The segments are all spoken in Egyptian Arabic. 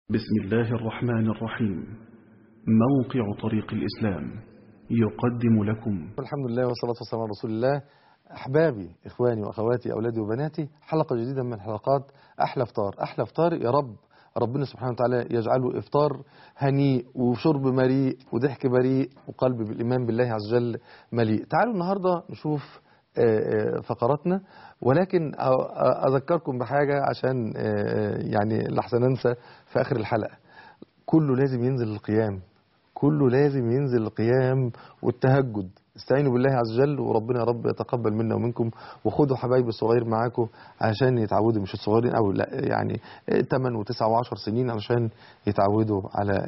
بسم الله الرحمن الرحيم موقع طريق الإسلام يقدم لكم الحمد لله والصلاة والسلام على رسول الله أحبابي إخواني وأخواتي أولادي وبناتي حلقة جديدة من حلقات أحلى فطار أحلى فطار يا رب ربنا سبحانه وتعالى يجعله إفطار هنيء وشرب مريء وضحك بريء وقلب بالإيمان بالله عز وجل مليء تعالوا النهاردة نشوف فقراتنا ولكن أذكركم بحاجة عشان يعني لحسن أنسى في آخر الحلقة كله لازم ينزل القيام كله لازم ينزل القيام والتهجد استعينوا بالله عز وجل وربنا يا رب يتقبل منا ومنكم وخدوا حبايب الصغير معاكم عشان يتعودوا مش الصغيرين او لا يعني 8 و9 و10 سنين علشان يتعودوا على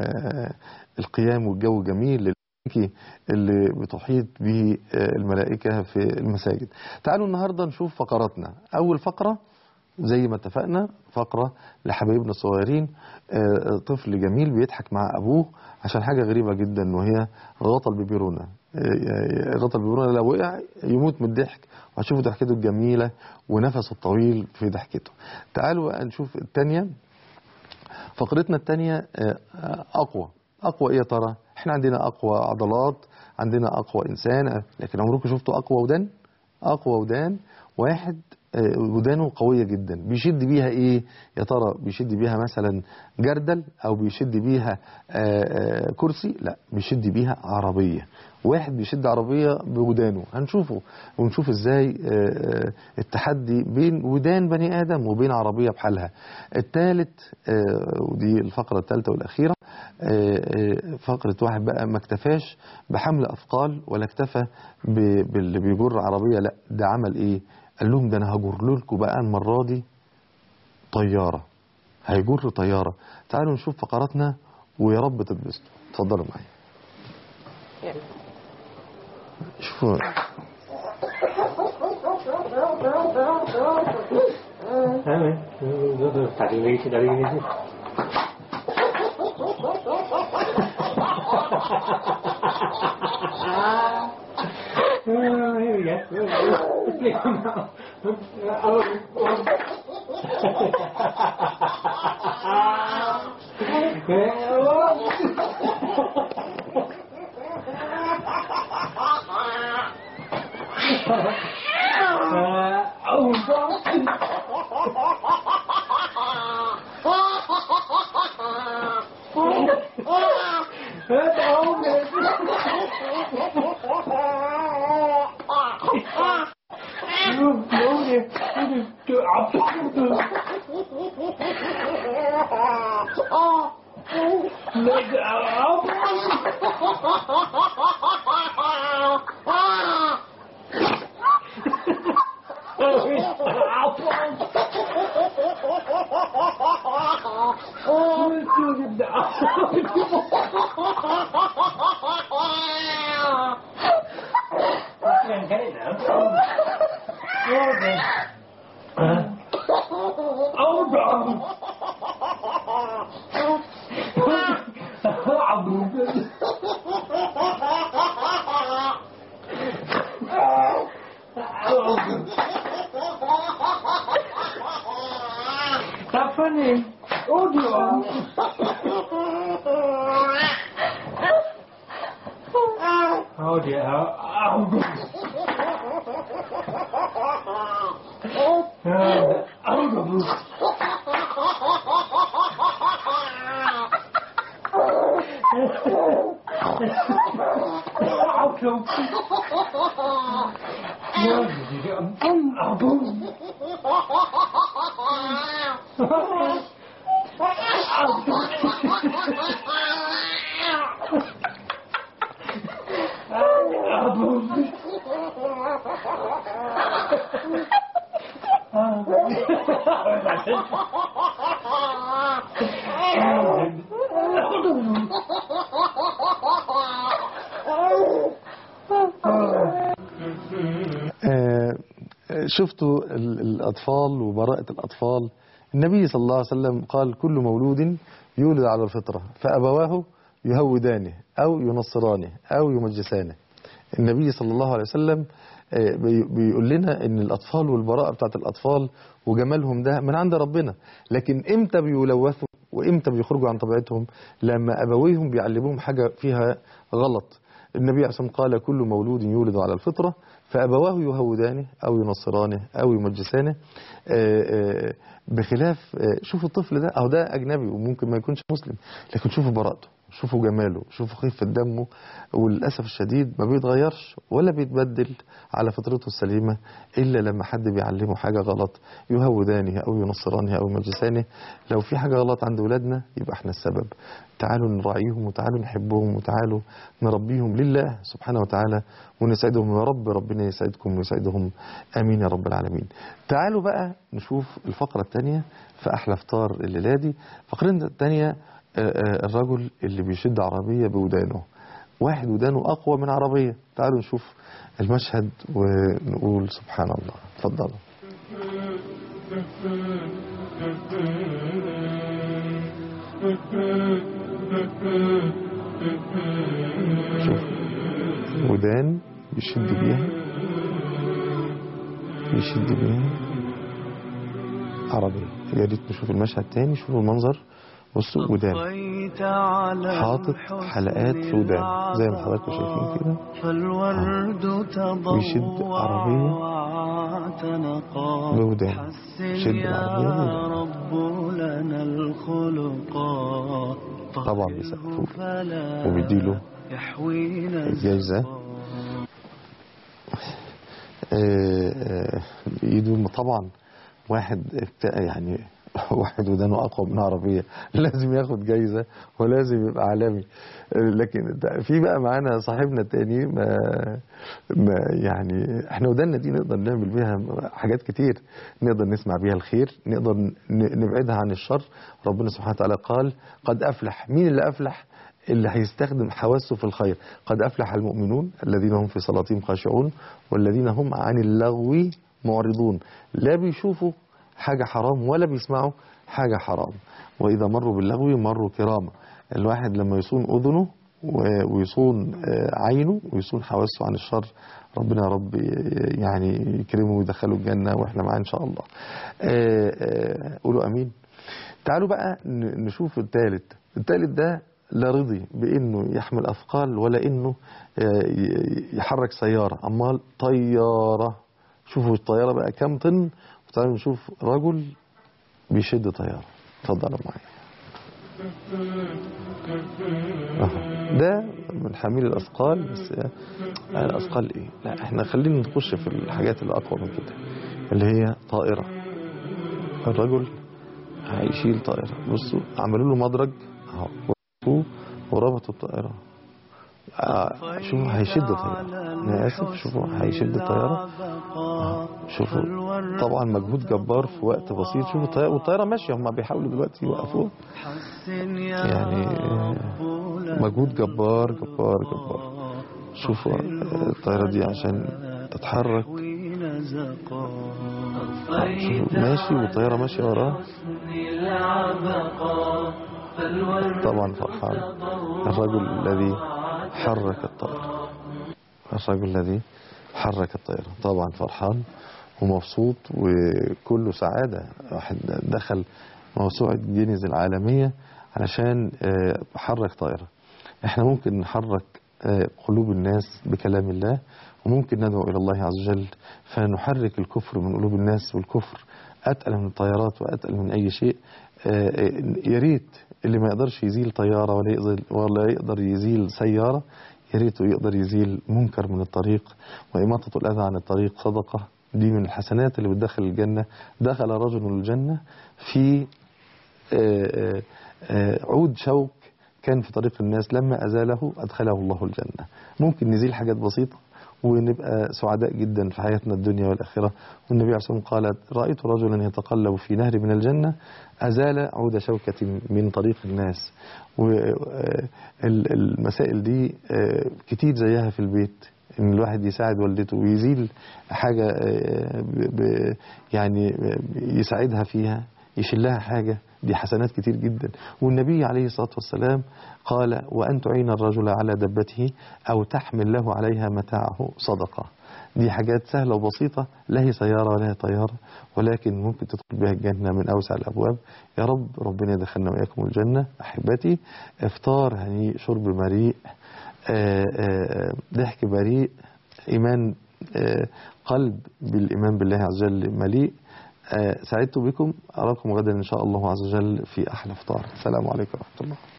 القيام والجو الجميل اللي بتحيط به الملائكة في المساجد تعالوا النهاردة نشوف فقراتنا أول فقرة زي ما اتفقنا فقرة لحبايبنا الصغيرين طفل جميل بيضحك مع أبوه عشان حاجة غريبة جدا وهي غطى البيبيرونة غطى البيبيرونة لو وقع يموت من الضحك وهتشوفوا ضحكته الجميلة ونفسه الطويل في ضحكته تعالوا نشوف الثانية فقرتنا الثانية أقوى أقوى إيه يا ترى احنا عندنا أقوى عضلات عندنا أقوى إنسان لكن عمركم شفتوا أقوى ودان أقوى ودان واحد ودانه قوية جدا بيشد بيها ايه يا ترى بيشد بيها مثلا جردل او بيشد بيها كرسي لا بيشد بيها عربية واحد بيشد عربية بودانه هنشوفه ونشوف ازاي التحدي بين ودان بني ادم وبين عربية بحالها الثالث ودي الفقرة الثالثة والاخيرة فقرة واحد بقى ما اكتفاش بحمل اثقال ولا اكتفى باللي بيجر عربية لا ده عمل ايه قال لهم ده انا هجر لكم بقى المره دي طياره هيجر طياره تعالوا نشوف فقراتنا ويا رب تتبسطوا اتفضلوا معايا يلا شوفوا 다리 왜 이렇게 다리 왜 이렇게 Oh dear. Oh, شفتوا الأطفال وبراءة الأطفال النبي صلى الله عليه وسلم قال كل مولود يولد على الفطرة فأبواه يهودانه أو ينصرانه أو يمجسانه النبي صلى الله عليه وسلم آه، بي- بيقول لنا ان الاطفال والبراءه بتاعت الاطفال وجمالهم ده من عند ربنا لكن امتى بيلوثوا وامتى بيخرجوا عن طبيعتهم لما ابويهم بيعلموهم حاجه فيها غلط النبي عليه الصلاه والسلام قال كل مولود يولد على الفطره فابواه يهودانه او ينصرانه او يمجسانه آه، آه، بخلاف آه، شوفوا الطفل ده اهو ده اجنبي وممكن ما يكونش مسلم لكن شوفوا براءته شوفوا جماله شوفوا خفة دمه وللأسف الشديد ما بيتغيرش ولا بيتبدل على فطرته السليمة إلا لما حد بيعلمه حاجة غلط يهودانه أو ينصرانه أو يمجسانه لو في حاجة غلط عند ولادنا يبقى احنا السبب تعالوا نراعيهم وتعالوا نحبهم وتعالوا نربيهم لله سبحانه وتعالى ونسعدهم يا رب ربنا يسعدكم ويسعدهم امين يا رب العالمين. تعالوا بقى نشوف الفقره الثانيه في احلى فطار الليله دي، الفقره الثانيه الرجل اللي بيشد عربيه بودانه. واحد ودانه اقوى من عربيه، تعالوا نشوف المشهد ونقول سبحان الله، اتفضلوا. شوف ودان بيشد بيها بيشد بيها عربية يا ريت نشوف المشهد تاني شوفوا المنظر بصوا ودان حاطط حلقات في ودان زي ما حضراتكم شايفين كده فالورد تضوى بيشد عربية واعتنقا بودان حسن شد يا العربية رب لنا الخلقا طبعا طهره بيسقفوا فلا وبيديله يحوينا جايزة آه، آه، بإيده طبعا واحد ابت- يعني واحد ودانه أقوى من عربية لازم ياخد جايزة ولازم يبقى عالمي آه، لكن ده- في بقى معانا صاحبنا التاني ما, ما يعني احنا ودانا دي نقدر نعمل بيها حاجات كتير نقدر نسمع بيها الخير نقدر ن- نبعدها عن الشر ربنا سبحانه وتعالى قال قد أفلح مين اللي أفلح اللي هيستخدم حواسه في الخير قد أفلح المؤمنون الذين هم في صلاتهم خاشعون والذين هم عن اللغو معرضون لا بيشوفوا حاجة حرام ولا بيسمعوا حاجة حرام وإذا مروا باللغو مروا كراما الواحد لما يصون أذنه و- ويصون آه، عينه ويصون حواسه عن الشر ربنا يا رب ي- يعني يكرمه ويدخله الجنة وإحنا معاه إن شاء الله آه، آه، قولوا أمين تعالوا بقى ن- نشوف الثالث الثالث ده لا رضي بانه يحمل اثقال ولا انه آه، ي- يحرك سياره امال طياره شوفوا الطياره بقى كام طن وتعالوا نشوف رجل بيشد طياره اتفضلوا معايا أهو. ده من حامل الاثقال بس آه، آه، الاثقال ايه لا احنا خلينا نخش في الحاجات اللي اقوى من كده اللي هي طائره الرجل هيشيل طائرة بصوا عملوا له مدرج اهو وقفوه وربطوا الطائرة آه شوفوا هيشد طيارة أنا آسف شوفوا هيشد الطيارة آه شوفوا طبعا مجهود جبار في وقت بسيط شوفوا الطيارة والطيارة ماشية هم بيحاولوا دلوقتي يوقفوه حسن يا يعني آه، رب لنا مجهود جبار جبار جبار شوفوا آه، الطيارة دي عشان تتحرك تحوينا زقا آه، شوفوا ماشي والطيارة ماشية وراه طبعا فرحان الرجل الذي حرك الطائرة الرجل الذي حرك الطائرة طبعا فرحان ومبسوط وكله سعادة واحد دخل موسوعة جينيز العالمية علشان آه، حرك طائرة احنا ممكن نحرك آه، قلوب الناس بكلام الله وممكن ندعو إلى الله عز وجل فنحرك الكفر من قلوب الناس والكفر أتقل من الطيارات وأتقل من أي شيء آه، آه، يا ريت اللي ما يقدرش يزيل طيارة ولا يقدر, ولا يقدر يزيل سيارة يا ريته يقدر يزيل منكر من الطريق وإماطة الأذى عن الطريق صدقة دي من الحسنات اللي بتدخل الجنة دخل رجل الجنة في آه، آه، آه، عود شوك كان في طريق الناس لما أزاله أدخله الله الجنة ممكن نزيل حاجات بسيطة ونبقى سعداء جدا في حياتنا الدنيا والآخرة والنبي عليه الصلاة والسلام قال رأيت رجلا يتقلب في نهر من الجنة أزال عود شوكة من طريق الناس والمسائل دي آه، كتير زيها في البيت ان الواحد يساعد والدته ويزيل حاجة آه، ب- ب- يعني يساعدها فيها يشلها حاجة دي حسنات كتير جدا والنبي عليه الصلاة والسلام قال وأن تعين الرجل على دبته أو تحمل له عليها متاعه صدقة دي حاجات سهلة وبسيطة لا هي سيارة ولا هي طيارة ولكن ممكن تدخل بها الجنة من أوسع الأبواب يا رب ربنا يدخلنا وإياكم الجنة أحبتي إفطار هنيء شرب مريء آه، آه، ضحك بريء إيمان آه، قلب بالإيمان بالله عز وجل مليء آه، سعدت بكم أراكم غدا إن شاء الله عز وجل في أحلى إفطار السلام عليكم ورحمة الله